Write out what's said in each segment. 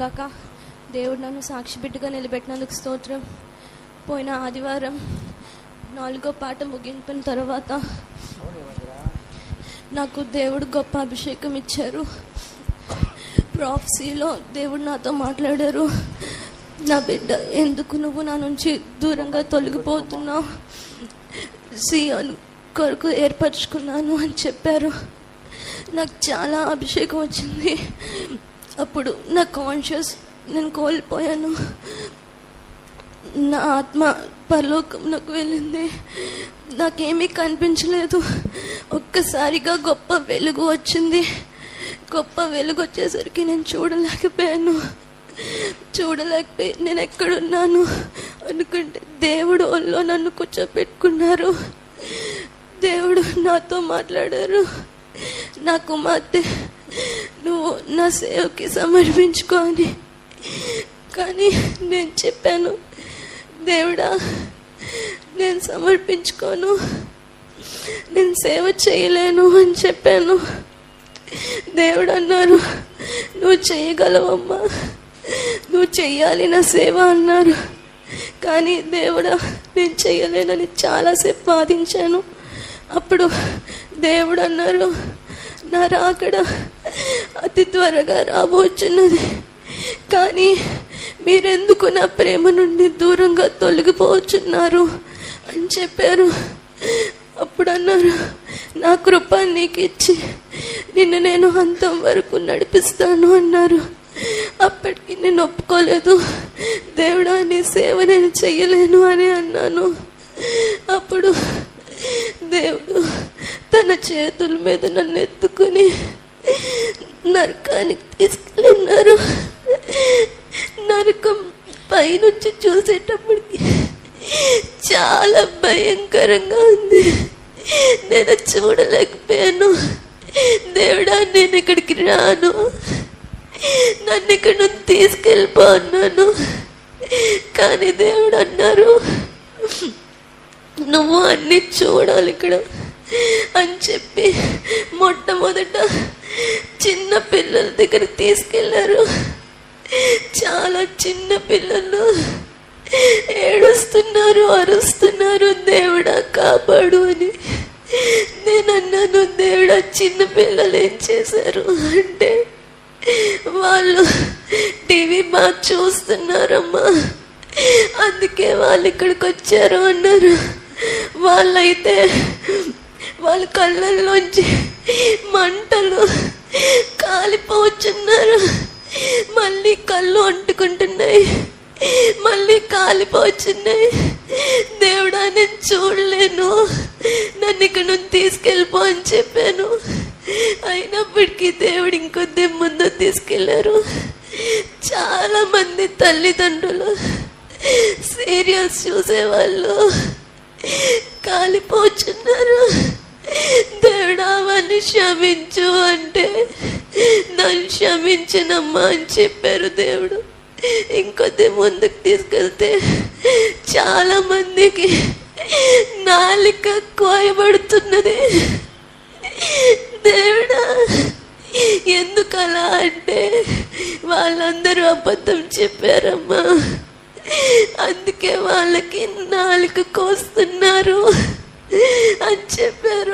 గాక దేవుడు నన్ను సాక్షి బిడ్డగా నిలబెట్టినందుకు స్తోత్రం పోయిన ఆదివారం నాలుగో పాట ముగింపిన తర్వాత నాకు దేవుడు గొప్ప అభిషేకం ఇచ్చారు ప్రాఫ్సీలో దేవుడు నాతో మాట్లాడారు నా బిడ్డ ఎందుకు నువ్వు నా నుంచి దూరంగా తొలగిపోతున్నావు సియోన్ కొరకు ఏర్పరచుకున్నాను అని చెప్పారు నాకు చాలా అభిషేకం వచ్చింది అప్పుడు నా కాన్షియస్ నేను కోల్పోయాను నా ఆత్మ పరలోకంలోకి వెళ్ళింది నాకేమీ కనిపించలేదు ఒక్కసారిగా గొప్ప వెలుగు వచ్చింది గొప్ప వెలుగు వచ్చేసరికి నేను చూడలేకపోయాను చూడలేకపోయి నేను ఎక్కడున్నాను అనుకుంటే దేవుడు ఒళ్ళో నన్ను కూర్చోపెట్టుకున్నారు దేవుడు నాతో మాట్లాడారు నా కుమార్తె నువ్వు నా సేవకి సమర్పించుకో అని కానీ నేను చెప్పాను దేవుడా నేను సమర్పించుకోను నేను సేవ చేయలేను అని చెప్పాను దేవుడు అన్నారు నువ్వు చేయగలవమ్మా నువ్వు చెయ్యాలి నా సేవ అన్నారు కానీ దేవుడా నేను చేయలేనని చాలాసేపు వాదించాను అప్పుడు దేవుడు అన్నారు నా రాకడ అతి త్వరగా రాబోచున్నది కానీ మీరెందుకు నా ప్రేమ నుండి దూరంగా తొలగిపోవచ్చున్నారు అని చెప్పారు అప్పుడు అన్నారు నా కృప నీకు ఇచ్చి నిన్ను నేను అంతం వరకు నడిపిస్తాను అన్నారు అప్పటికి నేను ఒప్పుకోలేదు దేవుడా నీ సేవ నేను చెయ్యలేను అని అన్నాను అప్పుడు దేవుడు తన చేతుల మీద నన్ను ఎత్తుకుని నరకానికి తీసుకెళ్ళినారు నరకం పైనుంచి చూసేటప్పటికి చాలా భయంకరంగా ఉంది నేను చూడలేకపోయాను దేవుడా నేను ఇక్కడికి రాను నన్ను ఇక్కడ నుండి తీసుకెళ్ళిపో అన్నాను కానీ దేవుడు అన్నారు నువ్వు అన్ని చూడాలి ఇక్కడ అని చెప్పి మొట్టమొదట చిన్న పిల్లల దగ్గరికి తీసుకెళ్లారు చాలా చిన్న పిల్లలు ఏడుస్తున్నారు అరుస్తున్నారు దేవుడా కాపాడు అని నేను అన్నాను దేవుడా చిన్న పిల్లలు ఏం చేశారు అంటే వాళ్ళు టీవీ బాగా చూస్తున్నారమ్మా అందుకే వాళ్ళు ఇక్కడికి వచ్చారు అన్నారు వాళ్ళైతే వాళ్ళ కళ్ళల్లోంచి మంటలు కాలిపోవచ్చున్నారు మళ్ళీ కళ్ళు అంటుకుంటున్నాయి మళ్ళీ కాలిపోవచ్చున్నాయి దేవుడా నేను చూడలేను నన్ను ఇక్కడ నుండి తీసుకెళ్ళిపో అని చెప్పాను అయినప్పటికీ దేవుడు ఇంకొద్ది ముందు తీసుకెళ్లారు చాలా మంది తల్లిదండ్రులు సీరియల్స్ చూసేవాళ్ళు కాలిపోతున్నారు దేవుడా అవన్నీ క్షమించు అంటే నన్ను క్షమించనమ్మా అని చెప్పారు దేవుడు ఇంకొద్ది ముందుకు తీసుకెళ్తే చాలా మందికి నాలిక కోయబడుతున్నది దేవుడా ఎందుకు అలా అంటే వాళ్ళందరూ అబద్ధం చెప్పారమ్మా అందుకే వాళ్ళకి నాలుక కోస్తున్నారు అని చెప్పారు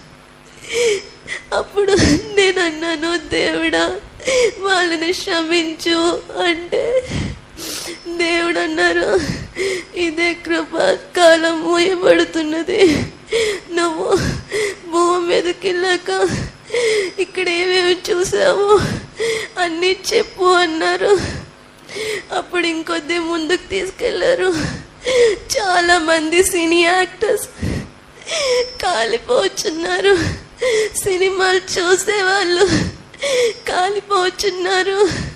అప్పుడు నేను అన్నాను దేవుడా వాళ్ళని క్షమించు అంటే దేవుడు అన్నారు ఇదే కృపాకాలం మూయబడుతున్నది నువ్వు భూమి మీదకి వెళ్ళాక ఇక్కడ ఏమేమి చూసావు అన్నీ చెప్పు అన్నారు అప్పుడు ఇంకొద్ది ముందుకు తీసుకెళ్లారు చాలా మంది సినీ యాక్టర్స్ కాలిపోతున్నారు సినిమాలు చూసేవాళ్ళు కాలిపోతున్నారు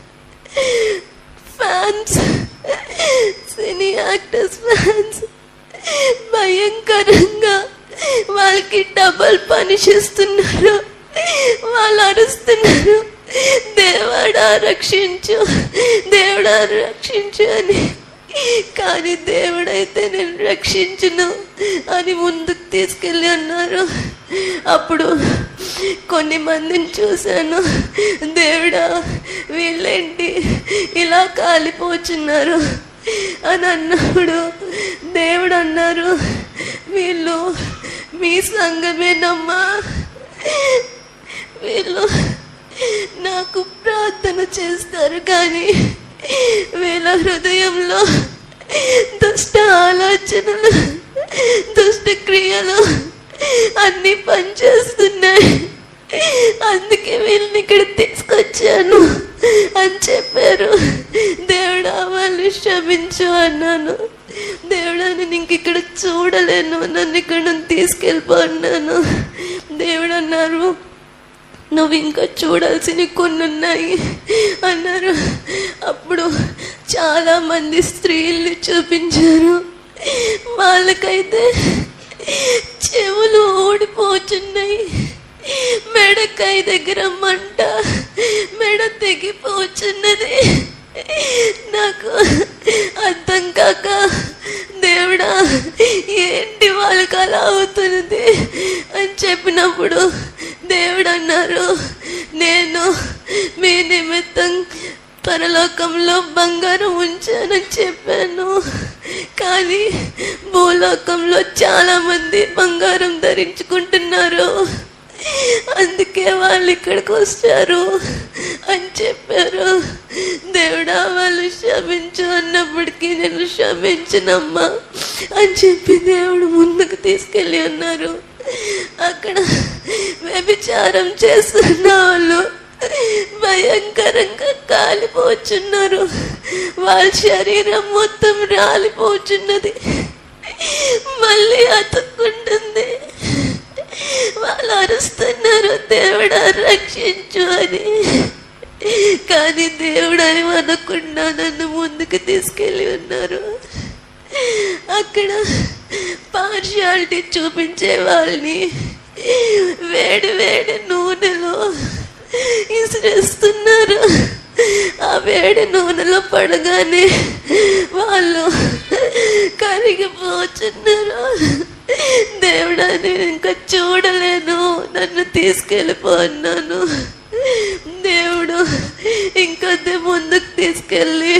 ఫ్యాన్స్ సినీ యాక్టర్స్ ఫ్యాన్స్ భయంకరంగా వాళ్ళకి డబల్ పనిషిస్తున్నారు వాళ్ళు అరుస్తున్నారు దేవుడా రక్షించు దేవుడా రక్షించు అని కానీ దేవుడైతే నేను రక్షించును అని ముందుకు తీసుకెళ్ళి అన్నారు అప్పుడు కొన్ని మందిని చూశాను దేవుడా వీళ్ళేంటి ఇలా కాలిపోతున్నారు అని అన్నప్పుడు దేవుడు అన్నారు వీళ్ళు మీ సంఘమేనమ్మా వీళ్ళు నాకు ప్రార్థన చేస్తారు కానీ వీళ్ళ హృదయంలో దుష్ట ఆలోచనలు దుష్ట క్రియలు అన్ని పనిచేస్తున్నాయి అందుకే వీళ్ళని ఇక్కడ తీసుకొచ్చాను అని చెప్పారు దేవుడా వాళ్ళు క్షమించు అన్నాను దేవుడా నేను ఇంక ఇక్కడ చూడలేను నన్ను ఇక్కడ నుంచి తీసుకెళ్ళిపో అన్నాను దేవుడు అన్నారు నువ్వు ఇంకా చూడాల్సినవి కొన్ని ఉన్నాయి అన్నారు అప్పుడు చాలా మంది స్త్రీల్ని చూపించారు వాళ్ళకైతే చెవులు ఊడిపోతున్నాయి మెడకాయ దగ్గర మంట మెడ తెగిపోచున్నది నాకు అర్థం కాక దేవుడా ఏంటి వాళ్ళకి అలా అవుతున్నది అని చెప్పినప్పుడు దేవుడు అన్నారు నేను మీ నిమిత్తం పరలోకంలో బంగారం ఉంచానని చెప్పాను కానీ భూలోకంలో చాలా మంది బంగారం ధరించుకుంటున్నారు అందుకే వాళ్ళు ఇక్కడికి వచ్చారు అని చెప్పారు దేవుడా వాళ్ళు క్షమించు అన్నప్పటికీ నేను క్షమించనమ్మా అని చెప్పి దేవుడు ముందుకు తీసుకెళ్ళి ఉన్నారు అక్కడ వ్యభిచారం చేస్తున్న వాళ్ళు భయంకరంగా కాలిపోచున్నారు వాళ్ళ శరీరం మొత్తం రాలిపోచున్నది మళ్ళీ అతుక్కుంటుంది వాళ్ళు అరుస్తున్నారు దేవుడా రక్షించు అని కానీ దేవుడు అని అనకుండా నన్ను ముందుకు తీసుకెళ్ళి ఉన్నారు అక్కడ పార్షియాలిటీ చూపించే వాళ్ళని వేడి వేడి నూనెలో ఇసిరేస్తున్నారు ఆ వేడి నూనెలో పడగానే వాళ్ళు కరిగిపోతున్నారు దేవుడా నేను ఇంకా చూడలేను నన్ను తీసుకెళ్ళిపో అన్నాను దేవుడు ఇంకొద్ది ముందుకు తీసుకెళ్ళి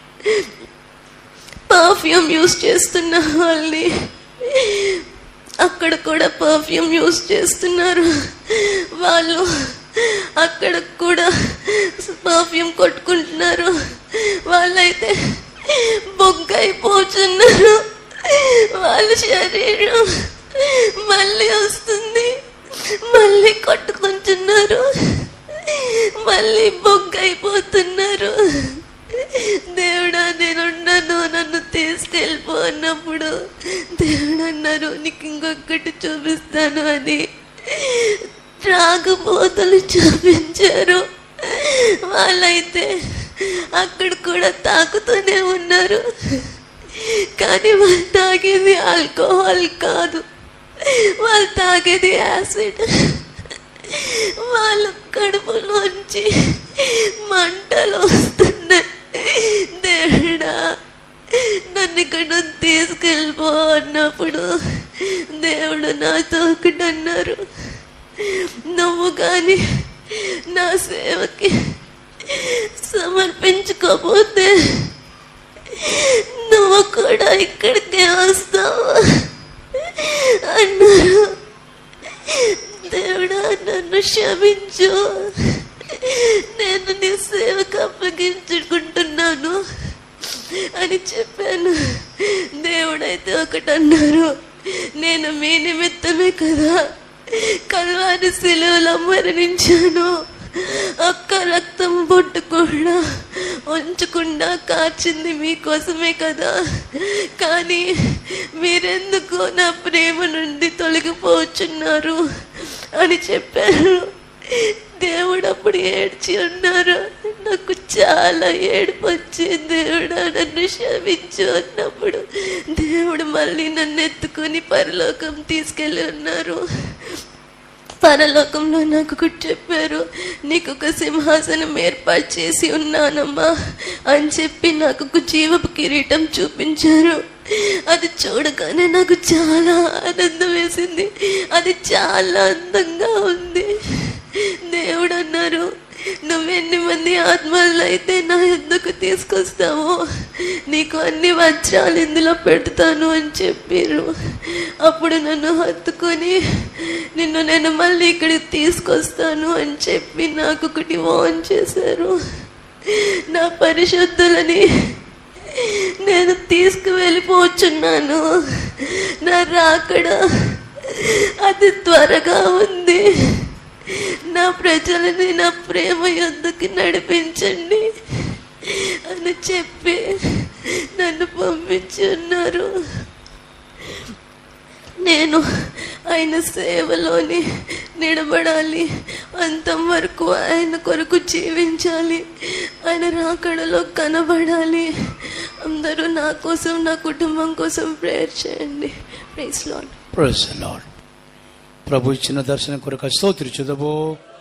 పర్ఫ్యూమ్ యూస్ చేస్తున్న వాళ్ళని అక్కడ కూడా పర్ఫ్యూమ్ యూస్ చేస్తున్నారు వాళ్ళు అక్కడ కూడా పర్ఫ్యూమ్ కొట్టుకుంటున్నారు వాళ్ళైతే బొగ్గైపోతున్నారు వాళ్ళ శరీరం మళ్ళీ వస్తుంది మళ్ళీ కొట్టుకుంటున్నారు మళ్ళీ బొగ్గైపోతున్నారు దేవుడా నేనున్నాను నన్ను తీసుకెళ్ళిపో అన్నప్పుడు దేవుడు అన్నారు నీకు ఇంకొకటి చూపిస్తాను అని త్రాగుబోతలు చూపించారు వాళ్ళైతే అక్కడ కూడా తాకుతూనే ఉన్నారు కానీ వాళ్ళు తాగేది ఆల్కహాల్ కాదు వాళ్ళు తాగేది యాసిడ్ వాళ్ళ కడుపులోంచి మంటలు వస్తున్నాయి దేవుడా నన్ను ఇక్కడ తీసుకెళ్ళిపో అన్నప్పుడు దేవుడు నాతో ఒకటి అన్నారు నువ్వు కానీ నా సేవకి సమర్పించుకోపోతే నువ్వు కూడా ఇక్కడికే వస్తావు అన్నారు దేవుడా నన్ను క్షమించు నేను నీ సేవకు అప్పగించుకుంటున్నాను అని చెప్పాను దేవుడైతే ఒకటి అన్నారు నేను మీ నిమిత్తమే కదా కల్వారి శిలువలో మరణించాను ఒక్క రక్తం బొట్టు కూడా ఉంచకుండా కాచింది మీకోసమే కదా కానీ మీరెందుకు నా ప్రేమ నుండి తొలగిపోచున్నారు అని చెప్పారు దేవుడు అప్పుడు ఏడ్చి ఉన్నారు నాకు చాలా ఏడుపు వచ్చింది దేవుడా నన్ను క్షమించు అన్నప్పుడు దేవుడు మళ్ళీ నన్ను ఎత్తుకొని పరలోకం తీసుకెళ్ళి ఉన్నారు పరలోకంలో నాకు ఒకటి చెప్పారు నీకు ఒక సింహాసనం ఏర్పాటు చేసి ఉన్నానమ్మా అని చెప్పి నాకు ఒక జీవపు కిరీటం చూపించారు అది చూడగానే నాకు చాలా ఆనందం వేసింది అది చాలా అందంగా ఉంది దేవుడు అన్నారు నువ్వెన్ని మంది ఆత్మలు అయితే నా ఎందుకు తీసుకొస్తావో నీకు అన్ని వజ్రాలు ఇందులో పెడతాను అని చెప్పారు అప్పుడు నన్ను హత్తుకొని నిన్ను నేను మళ్ళీ ఇక్కడికి తీసుకొస్తాను అని చెప్పి నాకు ఒకటి వాన్ చేశారు నా పరిశుద్ధులని నేను తీసుకువెళ్ళిపోచున్నాను నా రాకడ అది త్వరగా ఉంది నా ప్రజలని నా ప్రేమ యుద్ధకి నడిపించండి అని చెప్పి నన్ను పంపించి ఉన్నారు నేను ఆయన సేవలోని నిలబడాలి అంతం వరకు ఆయన కొరకు జీవించాలి ఆయన రాకడలో కనబడాలి అందరూ నా కోసం నా కుటుంబం కోసం ప్రేయర్ చేయండి ప్రైస్ లాడ్ ప్రైజ్ లార్డ్ ప్రభు ఇచ్చిన దర్శనం కొరకు స్తోత్రి చుదబో